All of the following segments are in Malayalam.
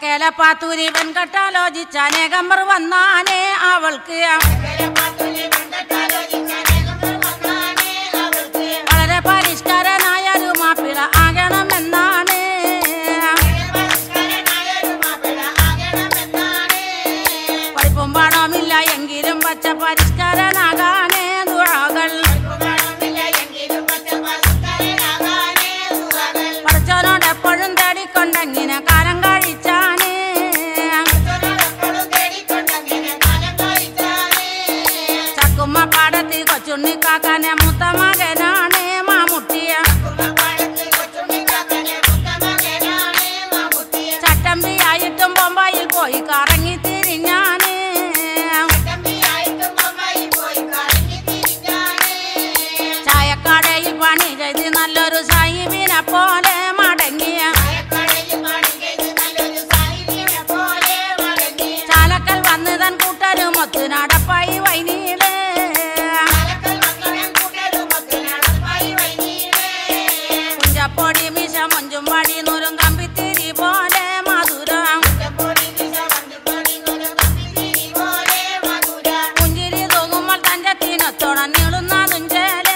തെക്കേല പാത്തൂരി വെൺകട്ടാലോചിച്ച അനേകമ്പർ വന്നാനേ അവൾക്ക് വളരെ പരിഷ്കരനായ ഒരു മാപ്പിള ആകണമെന്നാണ് പഠിപ്പും പണമില്ല എങ്കിലും പച്ച പരിഷ്കരനാകാനേ ദുഴകൾ പഠിച്ചവനോട് എപ്പോഴും തേടിക്കൊണ്ടെങ്ങനെ കാലം കഴിച്ചാനേ ചക്കുമ്മ പാടത്തിൽ കൊച്ചുണ്ണിക്കാക്കാനെ മൂത്ത മകനാണ് മാമുട്ടിയ ചട്ടമ്പിയായിട്ടും ബൊമ്പായിൽ പോയി കറങ്ങി തിരിഞ്ഞാന് ചായക്കടയിൽ പണി ചെയ്ത് നല്ലൊരു സാഹിബിനെ പോലെ മടങ്ങിയ ചാലക്കൽ വന്ന് തൻ കൂട്ടരും ഒത്തു നടപ്പായി വൈനീള് കുഞ്ചപ്പൊടി മിശ മഞ്ചും വടി നൂറും കമ്പിത്തിരി പോലെ മധുരം പുഞ്ചിരി തൂങ്ങുമ്പോൾ തഞ്ചത്തിനൊത്തോളം നീളുന്ന തുഞ്ചേലേ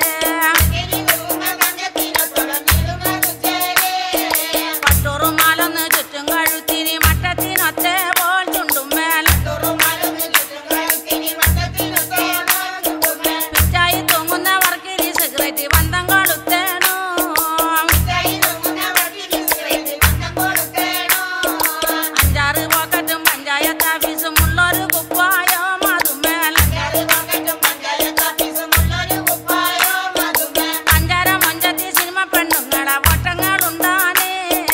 പട്ടുറുമാലൊന്ന് ചുറ്റും കഴുത്തിനി മട്ടത്തിനൊത്തേ പോൽ ചുണ്ടും മേൽ പിച്ചായി തൂങ്ങുന്നവർക്കിരി സിഗരറ്റ് ബന്ധം കൊടുത്തേണു അഞ്ചാറ് പോക്കറ്റും പഞ്ചായത്ത് ഓഫീസും ഉള്ളൊരു കുപ്പായോ മതുമേൽ അഞ്ചാര മഞ്ചത്തി സിനിമ പെണ്ണുങ്ങളെ വട്ടങ്ങളുണ്ടാനേ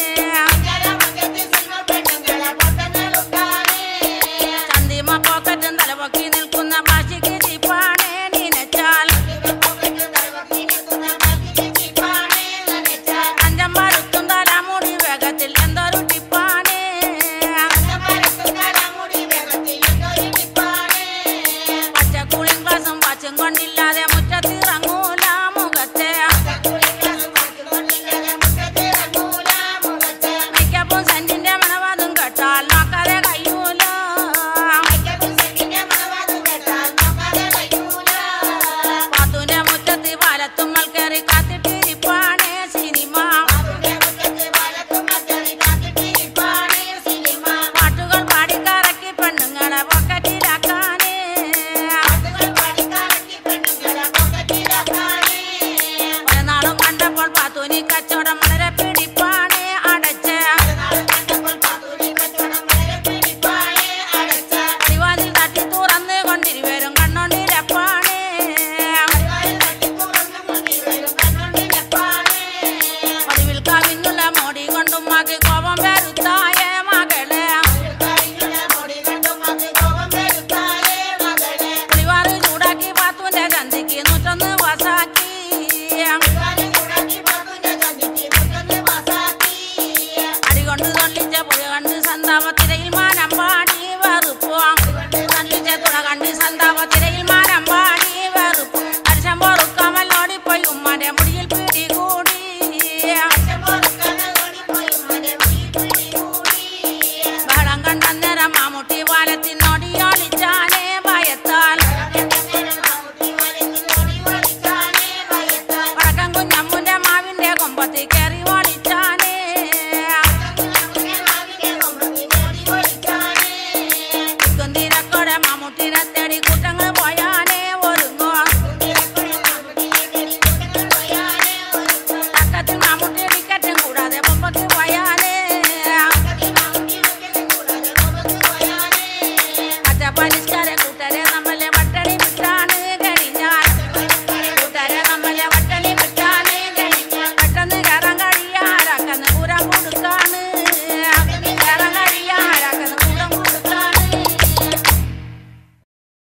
ചന്തിമ പോക്കറ്റും തലപൊക്കി നിൽക്കുന്ന ഭാഷയ്ക്ക് ചിപ്പാണേ നിനച്ചാൽ അഞ്ചം പരുത്തും തലമുടി വേഗത്തിൽ എന്തൊരു ടിപ്പാണേ പച്ചക്കുളിയും ഗ്ലാസും പച്ചും കൊണ്ടില്ലാതെ മുറ്റത്തിറങ്ങൂല മുഖത്തെ മിക്കപ്പും സെന്റിന്റെ മണവാതും കേട്ടാൽ നോക്കാതെ കഴിയൂല പാത്തുന്റെ മുറ്റത്ത് പാലത്തുമ്മൽ കയറി കാത്തിട്ടിരിപ്പാണേ സിനിമ പാട്ടുകൾ പാടിക്കറക്കി പെണ്ണുങ്ങളെ പോക്കറ്റിലാക്കാനേ പല നാളും കണ്ടപ്പോൾ പാത്തൂനി കച്ചവട